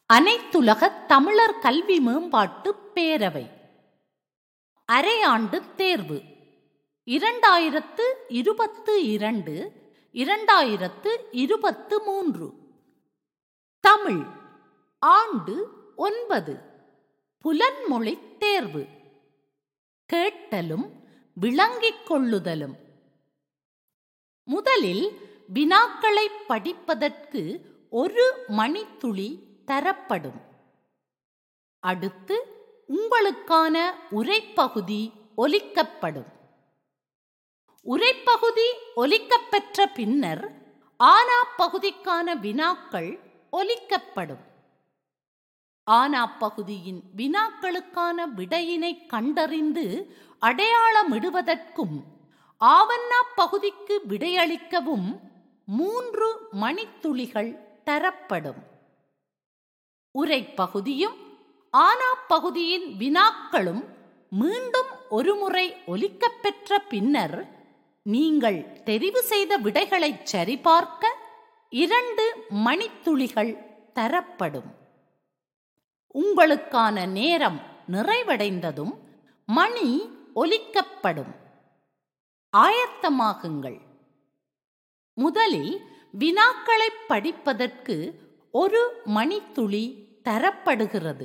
அனைத்துலக தமிழர் கல்வி மேம்பாட்டு பேரவை அரையாண்டு தேர்வு இரண்டாயிரத்து இருபத்து இரண்டு இரண்டாயிரத்து இருபத்து மூன்று தமிழ் ஆண்டு ஒன்பது புலன்மொழி தேர்வு கேட்டலும் விளங்கிக் கொள்ளுதலும் முதலில் வினாக்களை படிப்பதற்கு ஒரு மணித்துளி தரப்படும் அடுத்து உங்களுக்கான உரைப்பகுதி ஒலிக்கப்படும் உரைப்பகுதி ஒலிக்கப்பெற்ற பின்னர் ஆனா பகுதிக்கான வினாக்கள் ஒலிக்கப்படும் ஆனா பகுதியின் வினாக்களுக்கான விடையினை கண்டறிந்து அடையாளமிடுவதற்கும் ஆவண்ணா பகுதிக்கு விடையளிக்கவும் மூன்று மணித்துளிகள் தரப்படும் உரைப்பகுதியும் ஆனா பகுதியின் வினாக்களும் மீண்டும் ஒருமுறை ஒலிக்கப்பெற்ற பின்னர் நீங்கள் தெரிவு செய்த விடைகளை சரிபார்க்க இரண்டு மணித்துளிகள் தரப்படும் உங்களுக்கான நேரம் நிறைவடைந்ததும் மணி ஒலிக்கப்படும் ஆயத்தமாகுங்கள் முதலில் வினாக்களை படிப்பதற்கு ஒரு மணித்துளி தரப்படுகிறது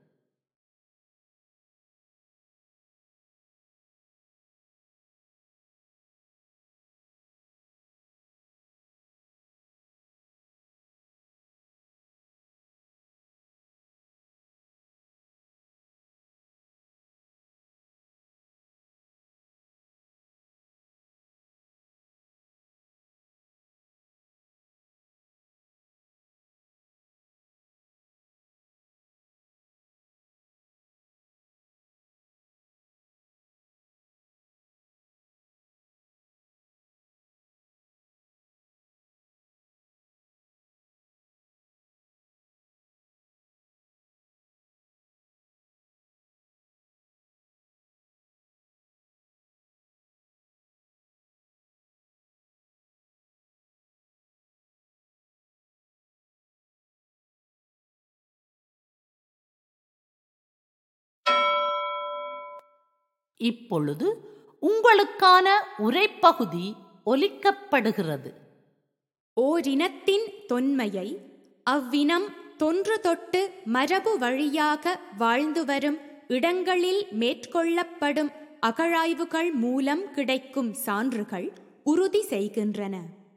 இப்பொழுது உங்களுக்கான உரைப்பகுதி ஒலிக்கப்படுகிறது ஓரினத்தின் தொன்மையை அவ்வினம் தொன்று தொட்டு மரபு வழியாக வாழ்ந்து வரும் இடங்களில் மேற்கொள்ளப்படும் அகழாய்வுகள் மூலம் கிடைக்கும் சான்றுகள் உறுதி செய்கின்றன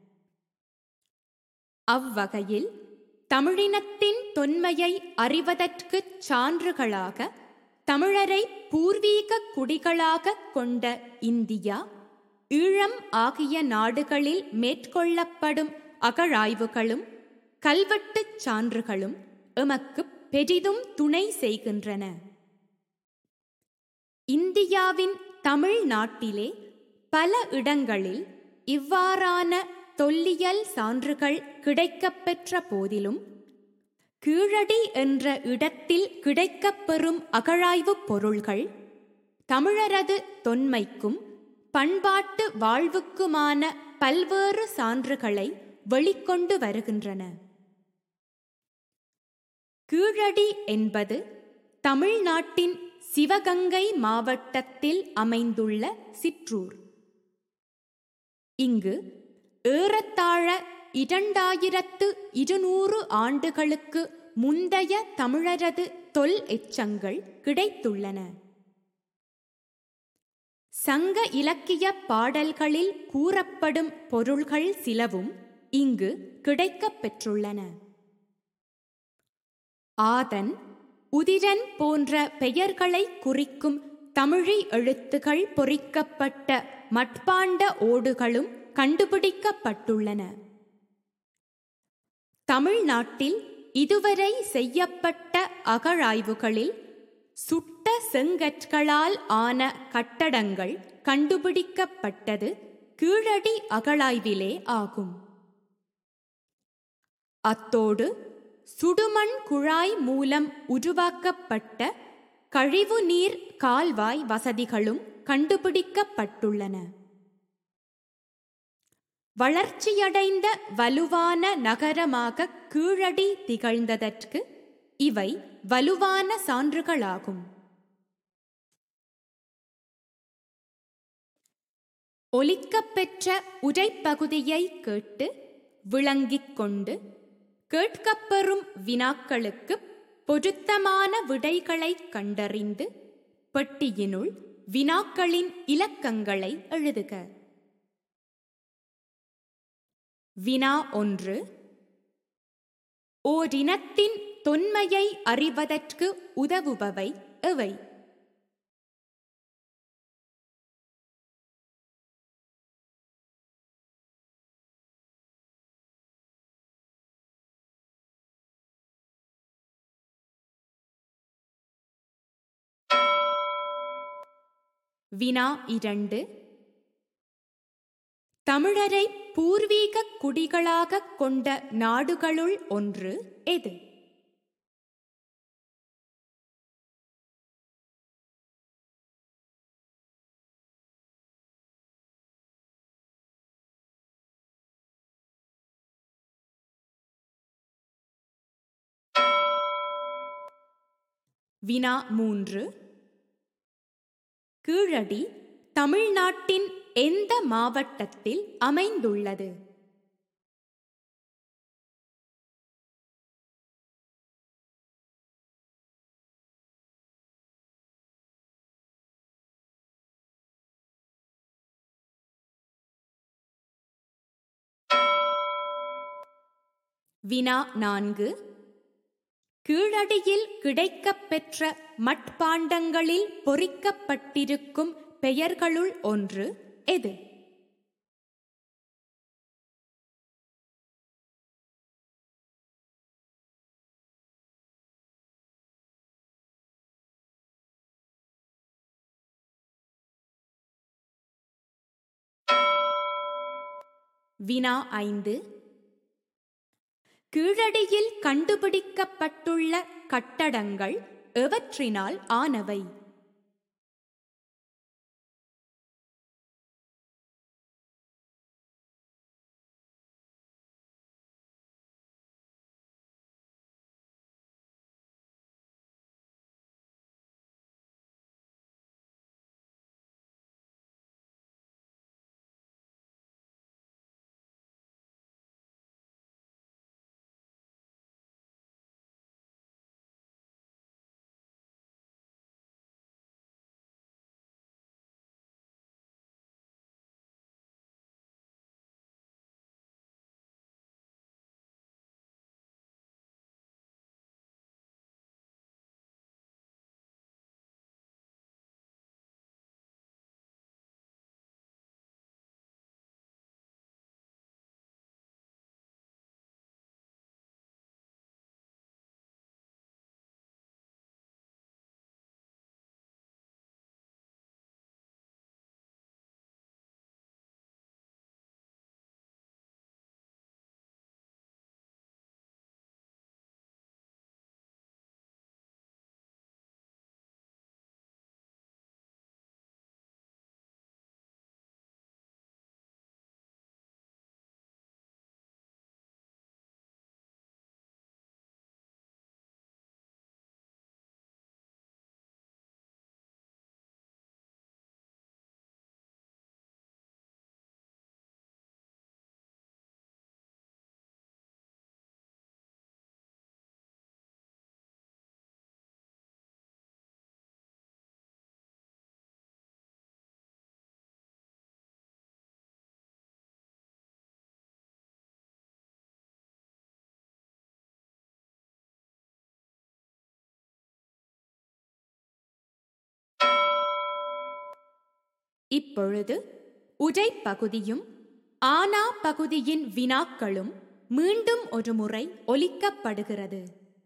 அவ்வகையில் தமிழினத்தின் தொன்மையை அறிவதற்குச் சான்றுகளாக தமிழரை பூர்வீக குடிகளாக கொண்ட இந்தியா ஈழம் ஆகிய நாடுகளில் மேற்கொள்ளப்படும் அகழாய்வுகளும் கல்வெட்டுச் சான்றுகளும் எமக்கு பெரிதும் துணை செய்கின்றன இந்தியாவின் தமிழ் நாட்டிலே பல இடங்களில் இவ்வாறான தொல்லியல் சான்றுகள் கிடைக்கப்பெற்ற போதிலும் கீழடி என்ற இடத்தில் கிடைக்கப்பெறும் அகழாய்வுப் பொருள்கள் தமிழரது தொன்மைக்கும் பண்பாட்டு வாழ்வுக்குமான பல்வேறு சான்றுகளை வெளிக்கொண்டு வருகின்றன கீழடி என்பது தமிழ்நாட்டின் சிவகங்கை மாவட்டத்தில் அமைந்துள்ள சிற்றூர் இங்கு ஏறத்தாழ இரண்டாயிரத்து இருநூறு ஆண்டுகளுக்கு முந்தைய தமிழரது தொல் எச்சங்கள் கிடைத்துள்ளன சங்க இலக்கிய பாடல்களில் கூறப்படும் பொருள்கள் சிலவும் இங்கு கிடைக்கப் பெற்றுள்ளன ஆதன் உதிரன் போன்ற பெயர்களை குறிக்கும் தமிழி எழுத்துகள் பொறிக்கப்பட்ட மட்பாண்ட ஓடுகளும் கண்டுபிடிக்கப்பட்டுள்ளன தமிழ்நாட்டில் இதுவரை செய்யப்பட்ட அகழாய்வுகளில் சுட்ட செங்கற்களால் ஆன கட்டடங்கள் கண்டுபிடிக்கப்பட்டது கீழடி அகழாய்விலே ஆகும் அத்தோடு சுடுமண் குழாய் மூலம் உருவாக்கப்பட்ட கழிவுநீர் கால்வாய் வசதிகளும் கண்டுபிடிக்கப்பட்டுள்ளன வளர்ச்சியடைந்த வலுவான நகரமாக கீழடி திகழ்ந்ததற்கு இவை வலுவான சான்றுகளாகும் ஒலிக்கப்பெற்ற உரைப்பகுதியை கேட்டு விளங்கிக் கொண்டு கேட்கப்பெறும் வினாக்களுக்கு பொருத்தமான விடைகளைக் கண்டறிந்து பெட்டியினுள் வினாக்களின் இலக்கங்களை எழுதுக வினா ஒன்று ஓரினத்தின் தொன்மையை அறிவதற்கு உதவுபவை எவை வினா இரண்டு தமிழரை பூர்வீக குடிகளாகக் கொண்ட நாடுகளுள் ஒன்று எது வினா மூன்று கீழடி தமிழ்நாட்டின் எந்த மாவட்டத்தில் அமைந்துள்ளது வினா நான்கு கீழடியில் கிடைக்கப்பெற்ற மட்பாண்டங்களில் பொறிக்கப்பட்டிருக்கும் பெயர்களுள் ஒன்று எது வினா ஐந்து கீழடியில் கண்டுபிடிக்கப்பட்டுள்ள கட்டடங்கள் எவற்றினால் ஆனவை இப்பொழுது உரை பகுதியும் ஆனா பகுதியின் வினாக்களும் மீண்டும் ஒரு முறை ஒலிக்கப்படுகிறது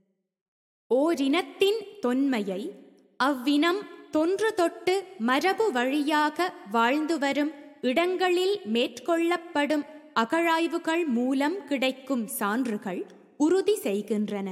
ஓரினத்தின் தொன்மையை அவ்வினம் தொன்று தொட்டு மரபு வழியாக வாழ்ந்து வரும் இடங்களில் மேற்கொள்ளப்படும் அகழாய்வுகள் மூலம் கிடைக்கும் சான்றுகள் உறுதி செய்கின்றன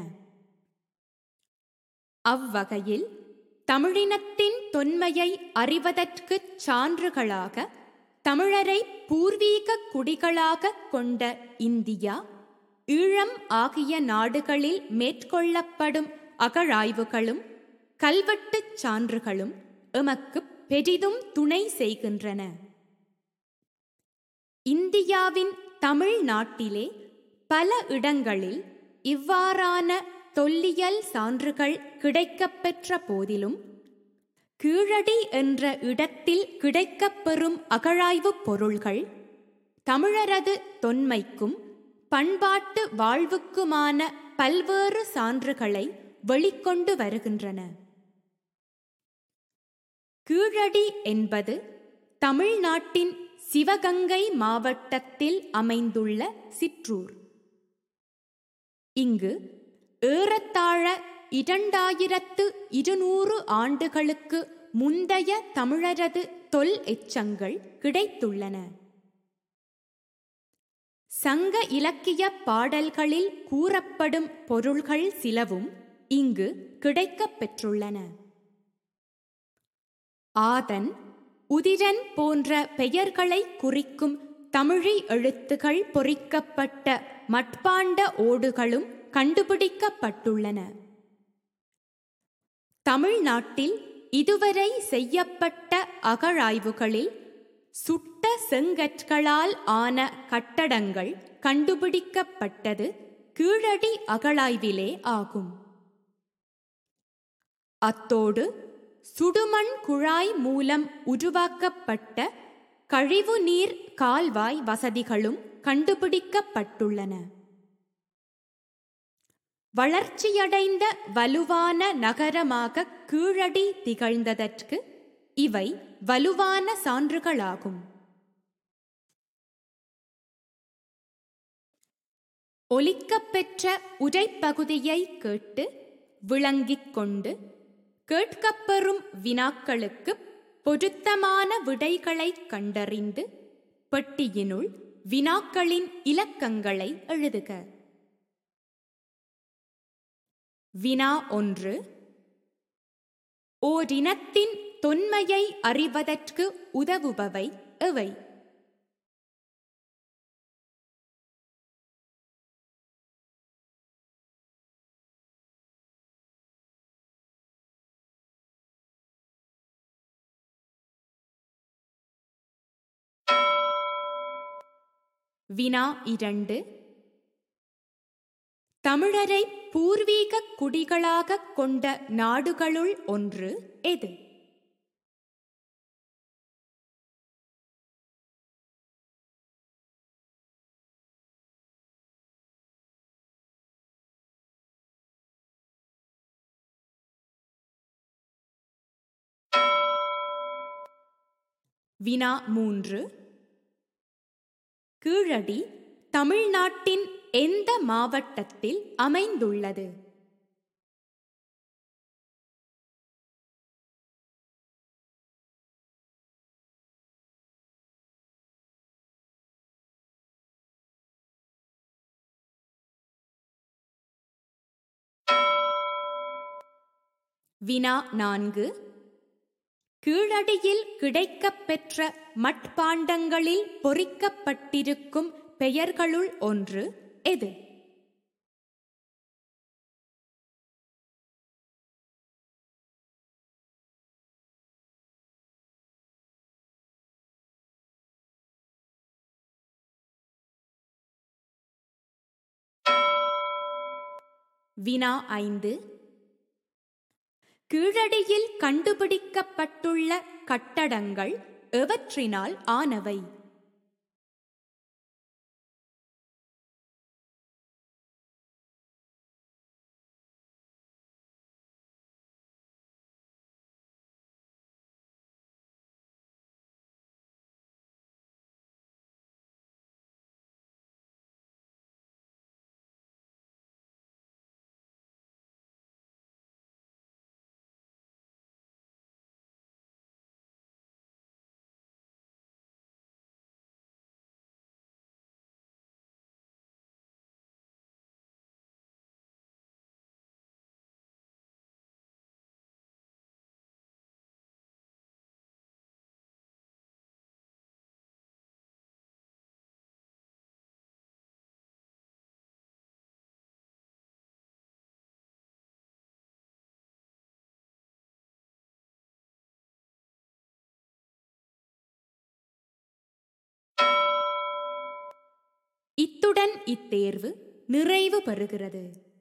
அவ்வகையில் தமிழினத்தின் தொன்மையை அறிவதற்குச் சான்றுகளாக தமிழரை பூர்வீக குடிகளாகக் கொண்ட இந்தியா ஈழம் ஆகிய நாடுகளில் மேற்கொள்ளப்படும் அகழாய்வுகளும் கல்வெட்டுச் சான்றுகளும் எமக்கு பெரிதும் துணை செய்கின்றன இந்தியாவின் தமிழ் நாட்டிலே பல இடங்களில் இவ்வாறான தொல்லியல் சான்றுகள் கிடைக்கப்பெற்ற போதிலும் கீழடி என்ற இடத்தில் கிடைக்கப்பெறும் அகழாய்வுப் பொருள்கள் தமிழரது தொன்மைக்கும் பண்பாட்டு வாழ்வுக்குமான பல்வேறு சான்றுகளை வெளிக்கொண்டு வருகின்றன கீழடி என்பது தமிழ்நாட்டின் சிவகங்கை மாவட்டத்தில் அமைந்துள்ள சிற்றூர் இங்கு ஏறத்தாழ இரண்டாயிரத்து இருநூறு ஆண்டுகளுக்கு முந்தைய தமிழரது தொல் எச்சங்கள் கிடைத்துள்ளன சங்க இலக்கிய பாடல்களில் கூறப்படும் பொருள்கள் சிலவும் இங்கு கிடைக்கப் பெற்றுள்ளன ஆதன் உதிரன் போன்ற பெயர்களை குறிக்கும் தமிழி எழுத்துகள் பொறிக்கப்பட்ட மட்பாண்ட ஓடுகளும் கண்டுபிடிக்கப்பட்டுள்ளன தமிழ்நாட்டில் இதுவரை செய்யப்பட்ட அகழாய்வுகளில் சுட்ட செங்கற்களால் ஆன கட்டடங்கள் கண்டுபிடிக்கப்பட்டது கீழடி அகழாய்விலே ஆகும் அத்தோடு சுடுமண் குழாய் மூலம் உருவாக்கப்பட்ட கழிவுநீர் கால்வாய் வசதிகளும் கண்டுபிடிக்கப்பட்டுள்ளன வளர்ச்சியடைந்த வலுவான நகரமாக கீழடி திகழ்ந்ததற்கு இவை வலுவான சான்றுகளாகும் ஒலிக்கப்பெற்ற உரைப்பகுதியை கேட்டு விளங்கிக் கொண்டு கேட்கப்பெறும் வினாக்களுக்கு பொருத்தமான விடைகளைக் கண்டறிந்து பெட்டியினுள் வினாக்களின் இலக்கங்களை எழுதுக வினா ஒன்று ஓரினத்தின் தொன்மையை அறிவதற்கு உதவுபவை எவை வினா இரண்டு தமிழரை பூர்வீக குடிகளாகக் கொண்ட நாடுகளுள் ஒன்று எது வினா மூன்று கீழடி தமிழ்நாட்டின் எந்த மாவட்டத்தில் அமைந்துள்ளது வினா நான்கு கீழடியில் கிடைக்கப்பெற்ற மட்பாண்டங்களில் பொறிக்கப்பட்டிருக்கும் பெயர்களுள் ஒன்று எது வினா ஐந்து கீழடியில் கண்டுபிடிக்கப்பட்டுள்ள கட்டடங்கள் எவற்றினால் ஆனவை இத்துடன் இத்தேர்வு நிறைவு பெறுகிறது